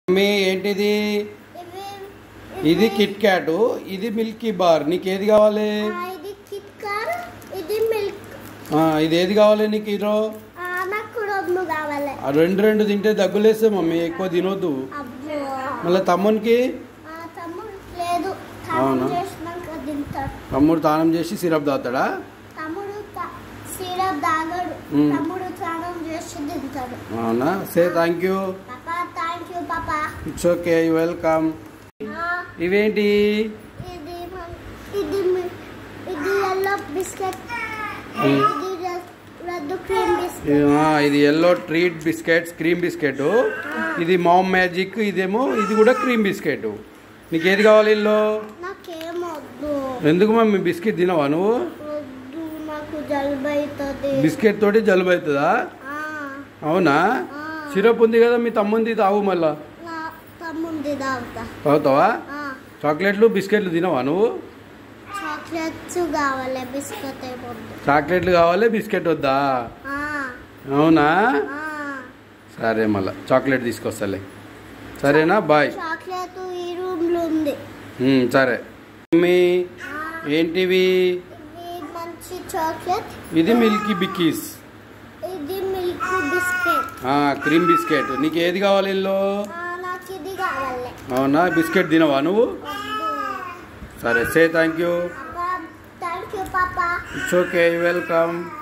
Mummy ఏంటిది ఇవి ఇది కిట్ క్యాట్ ఇది మిల్కీ బార్ నీకు ఏది కావాలి ఆ, ఇది కిట్ కార్ ఇది మిల్క్ ఆ, ఇది ఏది కావాలి నీకు ఈరో ఆ, నాకు కూడా వద్దు కావాలి ఆ రెండు రెండు తింటే దగ్గులేస్తే మమ్మీ ఎక్కువ తినొద్దు అబ్బో మళ్ళీ తమ్మునికి ఆ, తమ్ముడు లేదు అవునా? తమ్ముడు చేసినాక తింటాడు తమ్ముడు తానం చేసి సిరప్ తాగుతాడా తమ్ముడు త- సిరప్ తాగడు మ్మ్. తమ్ముడు స్నానం చేసి తింటాడు అవునా సే థ్యాంక్ యూ పాపా థ్యాంక్ యూ పాపా ఇట్స్ ఓకే వెల్కమ్ ఆ, ఇవేంటి ఇది మన- ఇది మీ- ఇది ఎల్లో బిస్కెట్ మ్మ్. ఇది రెడ్- రెడ్ క్రీమ్ బిస్కెట్ ఆ, ఇది yellow treat biscuits cream biscuit ఇది మామ్ మ్యాజిక్ ఇదేమో ఇది కూడా క్రీమ్ బిస్కెట్ నీకు ఏది కావాలి ఇల్లు నాకేం వద్దు ఎందుకు మమ్మీ బిస్కెట్ తినవా నువ్వు వద్దు నాకు జలుబు అవుతుంది బిస్కెట్ తోటి జలుబు అవుతుందా ఆ, అవునా ఆ. సిరప్ ఉంది కదా మీ తమ్ముంది తాగు మళ్ళా నా తమ్ముంది తాగుతా తాగుతావా ఆ, చాక్లెట్లు బిస్కెట్లు తినవా నువ్వు చాక్లెట్స్ కావాలి బిస్కెట్ ఏమొద్దు చాక్లెట్లు కావాలి బిస్కెట్ వద్దా ఆ, అవునా ఆ. సరే మళ్ళా చాక్లెట్ తీసుకొస్తాలే సరేనా బాయ్ చాక్లెట్ ఈ రూమ్ లో ఉంది ఉమ్, సరే మమ్మీ ఆ, ఏంటివి ఇది మంచి చాక్లెట్ ఇది మిల్కీ బిక్కీస్ ఇది మిల్క్ బిస్కెట్ ఆ, క్రీమ్ బిస్కెట్ నీకు ఏది కావాలి ఇల్లు ఆ, నాకు ఇది కావాలి అవునా బిస్కెట్ తినవా నువ్వు వద్దు సరే సే థ్యాంక్ యూ పాపా థ్యాంక్ యూ పాపా ఇట్స్ ఓకే వెల్కమ్